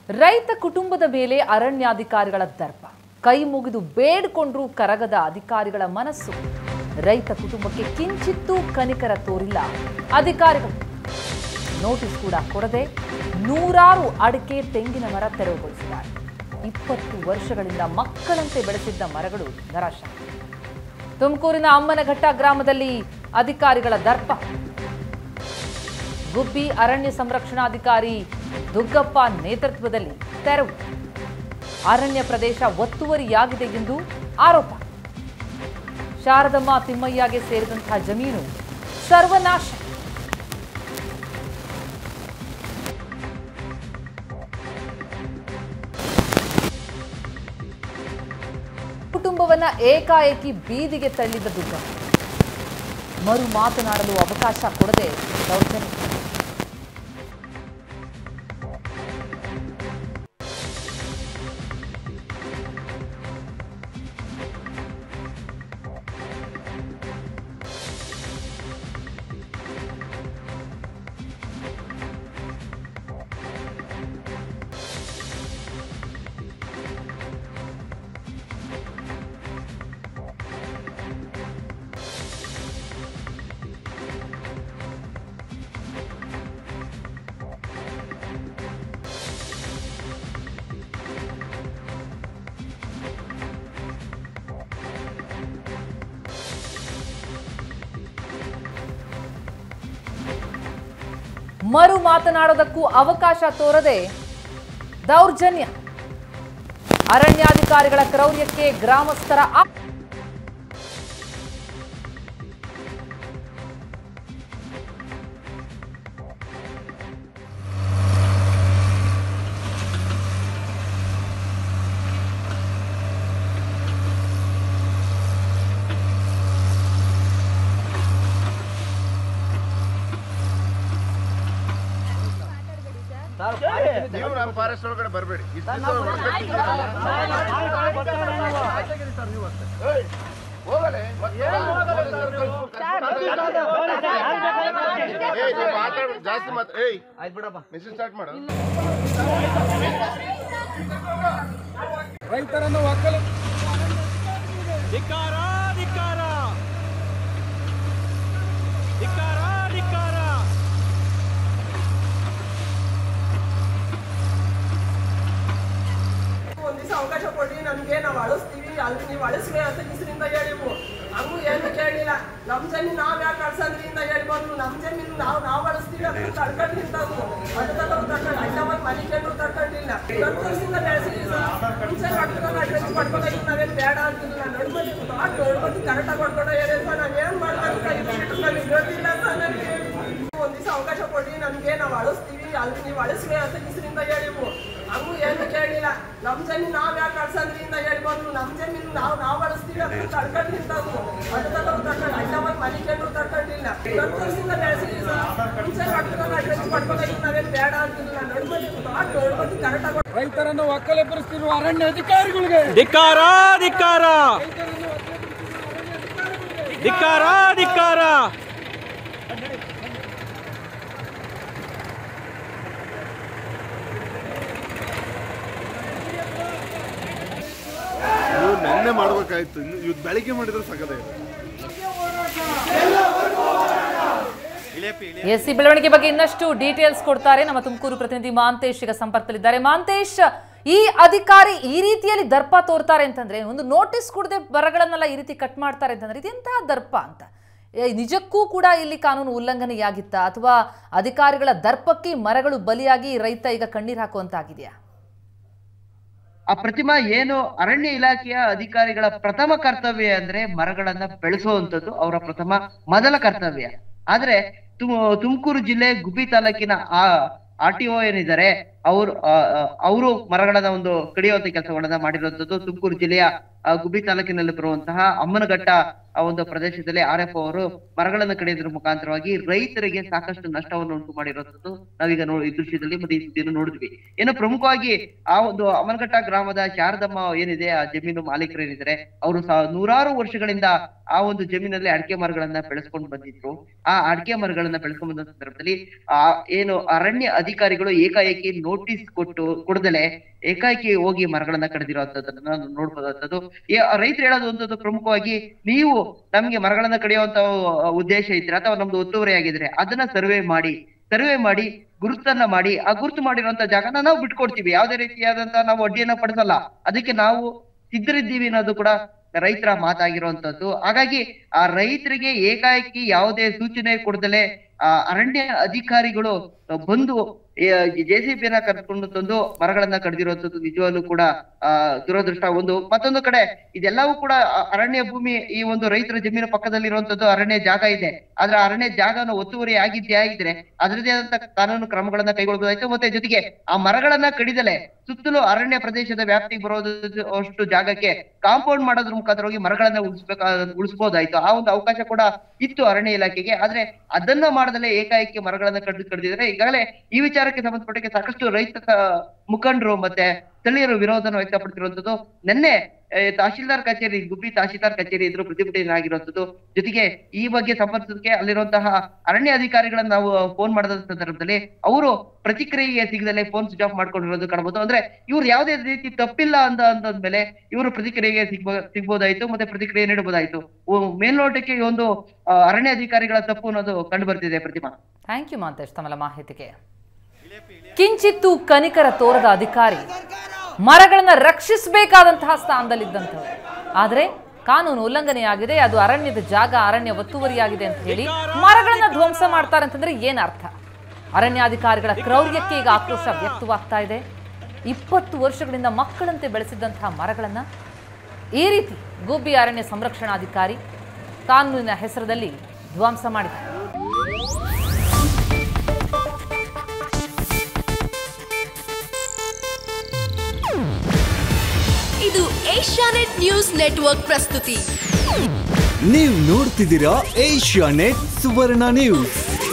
ರೈತ ಕುಟುಂಬದ ಮೇಲೆ ಅರಣ್ಯಾಧಿಕಾರಿಗಳ ದರ್ಪ ಕೈ ಮುಗಿದು ಬೇಡ್ಕೊಂಡ್ರೂ ಕರಗದ ಅಧಿಕಾರಿಗಳ ಮನಸ್ಸು ರೈತ ಕುಟುಂಬಕ್ಕೆ ಕಿಂಚಿತ್ತೂ ಕನಿಕರ ತೋರಿಲ್ಲ ಅಧಿಕಾರಿಗಳು ನೋಟಿಸ್ ಕೂಡ ಕೊಡದೆ ನೂರಾರು ಅಡಿಕೆ ತೆಂಗಿನ ಮರ ತೆರವುಗೊಳಿಸಿದ್ದಾರೆ ಇಪ್ಪತ್ತು ವರ್ಷಗಳಿಂದ ಮಕ್ಕಳಂತೆ ಬೆಳೆಸಿದ್ದ ಮರಗಳು ನರಾಶ ತುಮಕೂರಿನ ಅಮ್ಮನಘಟ್ಟ ಗ್ರಾಮದಲ್ಲಿ ಅಧಿಕಾರಿಗಳ ದರ್ಪ ಗುಬ್ಬಿ ಅರಣ್ಯ ಸಂರಕ್ಷಣಾಧಿಕಾರಿ ದುಗ್ಗಪ್ಪ ನೇತೃತ್ವದಲ್ಲಿ ತೆರವು ಅರಣ್ಯ ಪ್ರದೇಶ ಒತ್ತುವರಿಯಾಗಿದೆ ಎಂದು ಆರೋಪ ಶಾರದಮ್ಮ ತಿಮ್ಮಯ್ಯಗೆ ಸೇರಿದಂತಹ ಜಮೀನು ಸರ್ವನಾಶ ಕುಟುಂಬವನ್ನ ಏಕಾಏಕಿ ಬೀದಿಗೆ ತಳ್ಳಿದ ದುಗ್ಗಪ್ಪ ಮರು ಮಾತನಾಡಲು ಅವಕಾಶ ಕೊಡದೆ ದೌರ್ಜನ್ಯ ಮರು ಮಾತನಾಡೋದಕ್ಕೂ ಅವಕಾಶ ತೋರದೆ ದೌರ್ಜನ್ಯ ಅರಣ್ಯಾಧಿಕಾರಿಗಳ ಕ್ರೌರ್ಯಕ್ಕೆ ಗ್ರಾಮಸ್ಥರ ಆ- ನೀವು ನಮ್ಮ ಫಾರೆಸ್ಟ್ ಒಳಗಡೆ ಬರಬೇಡಿ ಜಾಸ್ತಿ ಮಾತು ಏಯ್ ಆಯ್ತು ಬಿಡಪ್ಪ ಮೆಸೇಜ್ ಸ್ಟಾರ್ಟ್ ಮಾಡು ರೈತರನ್ನು ಒಕ್ಕಲು ಧಿಕ್ಕಾರ ಧಿಕ್ಕಾರ ಧಿಕ್ಕಾರ ಧಿಕ್ಕಾರ ಒಂದ್ ದಿವಸ ಅವಕಾಶ ಕೊಡಿ ನಮ್ಗೆ ನಾವು ಅಳಿಸ್ತೀವಿ ಅಲ್ಲಿ ನೀವು ಅಳಿಸ್ರಿ ಅಂತ ಹೆಸರಿಂದ ಹೇಳಿವು ಹಂಗೂ ಏನು ಕೇಳಿಲ್ಲ ನಮ್ ಜಮೀನು ನಾವ್ ಯಾಕೆ ಅಳ್ಸಂದ್ರಿಂದ ಹೇಳ್ಬೋದು ನಮ್ ಜಮೀನು ನಾವು ನಾವು ಅಳಿಸ್ತೀವಿ ಅಂತ ತಡ್ಕೊಂಡು ನಿಂತದ್ದು ಅದು ತಗೊಂಡು ತಡ್ಕೊಂಡು ಅಡ್ಡವಾಗಿ ಮನೆ ಕೇಳು ತಡ್ಕೊಂಡಿಲ್ಲ ಹತ್ತು ವರ್ಷದಿಂದ ಬೆಳೆಸಿದ್ವಿ ಸರ್ ಮುಂಚೆ ಕಟ್ಕೊಂಡು ಅಡ್ರೆಸ್ ಮಾಡ್ಕೊಂಡು ನಾವೇನು ಬೇಡ ಅಂತಿಲ್ಲ ನಡ್ಕೊಂಡು ದೊಡ್ಡ ನೋಡ್ಕೊಂಡು ಕರೆಕ್ಟಾಗಿ ಕೊಡ್ಕೊಂಡು ಹೇಳಿ ಸರ್ ನಾವ್ ಏನ್ ಮಾಡ್ಬೇಕು ಸರ್ ಇದು ಬಿಟ್ಟು ನಮಗೆ ಗೊತ್ತಿಲ್ಲ ಸರ್ ನನಗೆ ಒಂದ್ ದಿವಸ ಅವಕಾಶ ಕೊಡಿ ನಮ್ಗೆ ನಾವು ಅಳಿಸ್ತೀವಿ ಅಲ್ಲಿ ನೀವು ಅಳಿಸ್ರಿ ಅಂತ ಹೆಸರಿಂದ ಹೇಳಿವು ಹಂಗೂ ಏನು ಕೇಳಿಲ್ಲ ನಮ್ ಜಮೀನು ನಾವ್ ಯಾಕೆ ಅಳ್ಸಂದ್ರಿಂದ ಹೇಳ್ಬೋದು ನಮ್ ಜಮೀನು ನಾವು ನಾವು ಅಳಿಸ್ತೀವಿ ಅಂತ ತಡ್ಕೊಂಡು ನಿಂತದ್ದು ಅದು ತಗೊಂಡು ತಡ್ಕೊಂಡು ಅಡ್ಡವಾಗಿ ಮನೆ ಕೇಳು ತಡ್ಕೊಂಡಿಲ್ಲ ಹತ್ತು ವರ್ಷದಿಂದ ಬೆಳೆಸಿದ್ವಿ ಸರ್ ಮುಂಚೆ ಕಟ್ಕೊಂಡು ಅಡ್ರೆಸ್ ಮಾಡ್ಕೊಂಡು ನಾವೇನು ಬೇಡ ಅಂತಿಲ್ಲ ನಡ್ಕೊಂಡು ದೊಡ್ಡ ನೋಡ್ಕೊಂಡು ಕರೆಕ್ಟಾಗಿ ರೈತರನ್ನು ಒಕ್ಕಲೆಬ್ಬರಿಸ್ತಿರುವ ಅರಣ್ಯ ಅಧಿಕಾರಿಗಳಿಗೆ ಧಿಕ್ಕಾರ ಧಿಕ್ಕಾರ ಧಿಕ್ಕಾರ ಧಿಕ್ಕಾರ ನೀವು ನೆನ್ನೆ ಮಾಡ್ಬೇಕಾಯ್ತು ಇನ್ನು ಇವತ್ತು ಬೆಳಿಗ್ಗೆ ಮಾಡಿದ್ರೆ ಸಗದ ಎಸ್ ಈ ಬೆಳವಣಿಗೆ ಬಗ್ಗೆ ಇನ್ನಷ್ಟು ಡೀಟೇಲ್ಸ್ ಕೊಡ್ತಾರೆ ನಮ್ಮ ತುಮಕೂರು ಪ್ರತಿನಿಧಿ ಮಾಂತೇಶ್ ಈಗ ಸಂಪರ್ಕದಲ್ಲಿದ್ದಾರೆ ಮಾಂತೇಶ್ ಈ ಅಧಿಕಾರಿ ಈ ರೀತಿಯಲ್ಲಿ ದರ್ಪ ತೋರ್ತಾರೆ ಅಂತಂದ್ರೆ ಒಂದು ನೋಟಿಸ್ ಕೊಡದೆ ಬರಗಳನ್ನೆಲ್ಲ ಈ ರೀತಿ ಕಟ್ ಮಾಡ್ತಾರೆ ಅಂತಂದ್ರೆ ಇದೆಂತಹ ದರ್ಪ ಅಂತ ಏ, ನಿಜಕ್ಕೂ ಕೂಡ ಇಲ್ಲಿ ಕಾನೂನು ಉಲ್ಲಂಘನೆಯಾಗಿತ್ತಾ ಅಥವಾ ಅಧಿಕಾರಿಗಳ ದರ್ಪಕ್ಕೆ ಈ ಮರಗಳು ಬಲಿಯಾಗಿ ರೈತ ಈಗ ಕಣ್ಣೀರು ಹಾಕುವಂತಾಗಿದೆಯಾ ಆ ಪ್ರತಿಮಾ ಏನು ಅರಣ್ಯ ಇಲಾಖೆಯ ಅಧಿಕಾರಿಗಳ ಪ್ರಥಮ ಕರ್ತವ್ಯ ಅಂದ್ರೆ ಮರಗಳನ್ನ ಬೆಳೆಸುವಂತದ್ದು ಅವರ ಪ್ರಥಮ ಮೊದಲ ಕರ್ತವ್ಯ ಆದ್ರೆ ತುಮ ತುಮಕೂರು ಜಿಲ್ಲೆ ಗುಬ್ಬಿ ತಾಲೂಕಿನ ಆ ಆರ್ ಟಿ ಒ ಏನಿದ್ದಾರೆ ಅವರು ಅವರು ಮರಗಳನ್ನ ಒಂದು ಕಡಿಯುವಂತ ಕೆಲಸಗಳನ್ನ ಮಾಡಿರುವಂತದ್ದು ತುಮಕೂರು ಜಿಲ್ಲೆಯ ಆ, ಗುಬ್ಬಿ ತಾಲೂಕಿನಲ್ಲಿ ಬರುವಂತಹ ಅಮ್ಮನಘಟ್ಟ ಆ ಒಂದು ಪ್ರದೇಶದಲ್ಲಿ ಆರ್ ಎಫ್ ಅವರು ಮರಗಳನ್ನು ಕಡಿಯೋದ್ರ ಮುಖಾಂತರವಾಗಿ ರೈತರಿಗೆ ಸಾಕಷ್ಟು ನಷ್ಟವನ್ನು ಉಂಟು ಮಾಡಿರುವಂತದ್ದು ನಾವೀಗ ನೋ ಈ ದೃಶ್ಯದಲ್ಲಿ ಮತ್ತೆ ಈ ಸುದ್ದಿಯನ್ನು ನೋಡಿದ್ವಿ ಏನು ಪ್ರಮುಖವಾಗಿ ಆ ಒಂದು ಅಮನಘಟ್ಟ ಗ್ರಾಮದ ಶಾರದಮ್ಮ ಏನಿದೆ ಆ ಜಮೀನು ಮಾಲೀಕರು ಏನಿದ್ದಾರೆ ಅವರು ಸಹ ನೂರಾರು ವರ್ಷಗಳಿಂದ ಆ ಒಂದು ಜಮೀನಲ್ಲಿ ಅಡಿಕೆ ಮರಗಳನ್ನ ಬೆಳೆಸ್ಕೊಂಡು ಬಂದಿದ್ರು ಆ ಅಡಿಕೆ ಮರಗಳನ್ನ ಬೆಳೆಸ್ಕೊಂಡ್ ಬಂದ ಸಂದರ್ಭದಲ್ಲಿ ಆ ಏನು ಅರಣ್ಯ ಅಧಿಕಾರಿಗಳು ಏಕಾಏಕಿ ನೋಟಿಸ್ ಕೊಟ್ಟು ಕೊಡದಲೆ ಏಕಾಏಕಿ ಹೋಗಿ ಮರಗಳನ್ನ ಕಡಿದಿರುವಂತದ್ದನ್ನ ನಾವು ನೋಡ್ಬೋದಂತದ್ದು ರೈತರು ಹೇಳೋದು ಅಂತದ್ದು ಪ್ರಮುಖವಾಗಿ ನೀವು ನಮ್ಗೆ ಮರಗಳನ್ನ ಕಡಿಯುವಂತ ಉದ್ದೇಶ ಇದ್ರೆ ಅಥವಾ ನಮ್ದು ಒತ್ತುವರಿ ಆಗಿದ್ರೆ ಅದನ್ನ ಸರ್ವೆ ಮಾಡಿ ಸರ್ವೆ ಮಾಡಿ ಗುರುತನ್ನ ಮಾಡಿ ಆ ಗುರುತು ಮಾಡಿರುವಂತ ಜಾಗನ ನಾವು ಬಿಟ್ಕೊಡ್ತೀವಿ ಯಾವುದೇ ರೀತಿಯಾದಂತ ನಾವು ಅಡ್ಡಿಯನ್ನ ಪಡಿಸಲ್ಲ ಅದಕ್ಕೆ ನಾವು ಸಿದ್ಧರಿದ್ದೀವಿ ಅನ್ನೋದು ಕೂಡ ರೈತರ ಮಾತಾಗಿರುವಂತದ್ದು ಹಾಗಾಗಿ ಆ ರೈತರಿಗೆ ಏಕಾಏಕಿ ಯಾವುದೇ ಸೂಚನೆ ಕೊಡದಲೆ ಆ ಅರಣ್ಯ ಅಧಿಕಾರಿಗಳು ಬಂದು ಜೆ ಸಿ ಬಿನ ಕರ್ಕೊಂಡು ತಂದು ಮರಗಳನ್ನ ಕಡ್ದಿರುವಂತದ್ದು ನಿಜವಾಗ್ಲೂ ಕೂಡ ಆ ದುರದೃಷ್ಟ ಒಂದು ಮತ್ತೊಂದು ಕಡೆ ಇದೆಲ್ಲವೂ ಕೂಡ ಅ- ಅರಣ್ಯ ಭೂಮಿ ಈ ಒಂದು ರೈತರ ಜಮೀನು ಪಕ್ಕದಲ್ಲಿರುವಂತದ್ದು ಅರಣ್ಯ ಜಾಗ ಇದೆ ಆದ್ರೆ ಆ ಅರಣ್ಯ ಜಾಗನ ಒತ್ತುವರಿ ಆಗಿದ್ದೇ ಆಗಿದ್ರೆ ಅದರದೇ ಆದಂತ ಕಾನೂನು ಕ್ರಮಗಳನ್ನ ಕೈಗೊಳ್ಳಬಹುದಾಯ್ತು ಮತ್ತೆ ಜೊತೆಗೆ ಆ ಮರಗಳನ್ನ ಕಡಿದಲೆ ಸುತ್ತಲೂ ಅರಣ್ಯ ಪ್ರದೇಶದ ವ್ಯಾಪ್ತಿಗೆ ಬರೋದು ಅಷ್ಟು ಜಾಗಕ್ಕೆ ಕಾಂಪೌಂಡ್ ಮಾಡೋದ್ರ ಮುಖಾಂತರ ಹೋಗಿ ಮರಗಳನ್ನ ಉಳಿಸ್ಬೇಕಾ ಉಳಿಸ್ಬೋದಾಯ್ತು ಆ ಒಂದು ಅವಕಾಶ ಕೂಡ ಇತ್ತು ಅರಣ್ಯ ಇಲಾಖೆಗೆ ಆದ್ರೆ ಅದನ್ನ ಮಾಡದಲೆ ಏಕಾಏಕಿ ಮರಗಳನ್ನ ಕಡ್ದು ಕಡ್ದಿದ್ರೆ ಈಗಾಗಲೇ ಈ ವಿಚಾರಕ್ಕೆ ಸಂಬಂಧಪಟ್ಟಕ್ಕೆ ಸಾಕಷ್ಟು ರೈತ ಸ- ಮುಖಂಡರು ಮತ್ತೆ ಸ್ಥಳೀಯರು ವಿರೋಧನ ವ್ಯಕ್ತಪಡಿಸಿರುವಂತದ್ದು ನಿನ್ನೆ ಆ, ತಹಶೀಲ್ದಾರ್ ಕಚೇರಿ ಗುಬ್ಬಿ ತಹಶೀಲ್ದಾರ್ ಕಚೇರಿ ಎದುರು ಪ್ರತಿಭಟನೆ ಆಗಿರುವಂತದ್ದು ಜೊತೆಗೆ ಈ ಬಗ್ಗೆ ಸಂಬಂಧಿಸಿದಕ್ಕೆ ಅಲ್ಲಿರುವಂತಹ ಅರಣ್ಯ ಅಧಿಕಾರಿಗಳನ್ನ ನಾವು ಫೋನ್ ಮಾಡಿದ ಸಂದರ್ಭದಲ್ಲಿ ಅವರು ಪ್ರತಿಕ್ರಿಯೆ ಸಿಗದಲ್ಲೇ ಫೋನ್ ಸ್ವಿಚ್ ಆಫ್ ಮಾಡ್ಕೊಂಡಿರೋದು ಕಾಣಬಹುದು ಅಂದ್ರೆ ಇವ್ರು ಯಾವುದೇ ರೀತಿ ತಪ್ಪಿಲ್ಲ ಅಂತ ಅಂದ್ಮೇಲೆ ಇವರು ಪ್ರತಿಕ್ರಿಯೆಗೆ ಸಿಗ್ಬೋ ಸಿಗ್ಬೋದಾಯ್ತು ಮತ್ತೆ ಪ್ರತಿಕ್ರಿಯೆ ನೀಡಬಹುದಾಯ್ತು ಓ- ಮೇಲ್ನೋಟಕ್ಕೆ ಈ ಒಂದು ಆ, ಅರಣ್ಯ ಅಧಿಕಾರಿಗಳ ತಪ್ಪು ಅನ್ನೋದು ಕಂಡು ಬರ್ತಿದೆ ಪ್ರತಿಮಾ ಥ್ಯಾಂಕ್ ಯು ಮಾಂತೇಶ್ ತಮ್ಮ ಮಾಹಿತಿಗೆ ಕಿಂಚಿತ್ತು ಕನಿಕರ ತೋರದ ಅಧಿಕಾರಿ ಮರಗಳನ್ನ ರಕ್ಷಿಸಬೇಕಾದಂತಹ ಸ್ಥಾನದಲ್ಲಿದ್ದಂಥವ್ರು ಆದರೆ ಕಾನೂನು ಉಲ್ಲಂಘನೆಯಾಗಿದೆ ಅದು ಅರಣ್ಯದ ಜಾಗ ಅರಣ್ಯ ಒತ್ತುವರಿಯಾಗಿದೆ ಅಂತ ಹೇಳಿ ಮರಗಳನ್ನ ಧ್ವಂಸ ಮಾಡ್ತಾರೆ ಅಂತಂದ್ರೆ ಏನ್ ಅರ್ಥ ಅರಣ್ಯಾಧಿಕಾರಿಗಳ ಕ್ರೌರ್ಯಕ್ಕೆ ಈಗ ಆಕ್ರೋಶ ವ್ಯಕ್ತವಾಗ್ತಾ ಇದೆ ಇಪ್ಪತ್ತು ವರ್ಷಗಳಿಂದ ಮಕ್ಕಳಂತೆ ಬೆಳೆಸಿದ್ದಂತಹ ಮರಗಳನ್ನ ಈ ರೀತಿ ಗುಬ್ಬಿ ಅರಣ್ಯ ಸಂರಕ್ಷಣಾಧಿಕಾರಿ ಕಾನೂನಿನ ಹೆಸರಲ್ಲಿ ಧ್ವಂಸ ಮಾಡಿದ್ದಾರೆ ಇದು ಏಷ್ಯಾನೆಟ್ ನ್ಯೂಸ್ ನೆಟ್ವರ್ಕ್ ಪ್ರಸ್ತುತಿ ನೀವು ನೋಡ್ತಿದ್ದೀರಾ ಏಷ್ಯಾ ನೆಟ್ ಸುವರ್ಣ ನ್ಯೂಸ್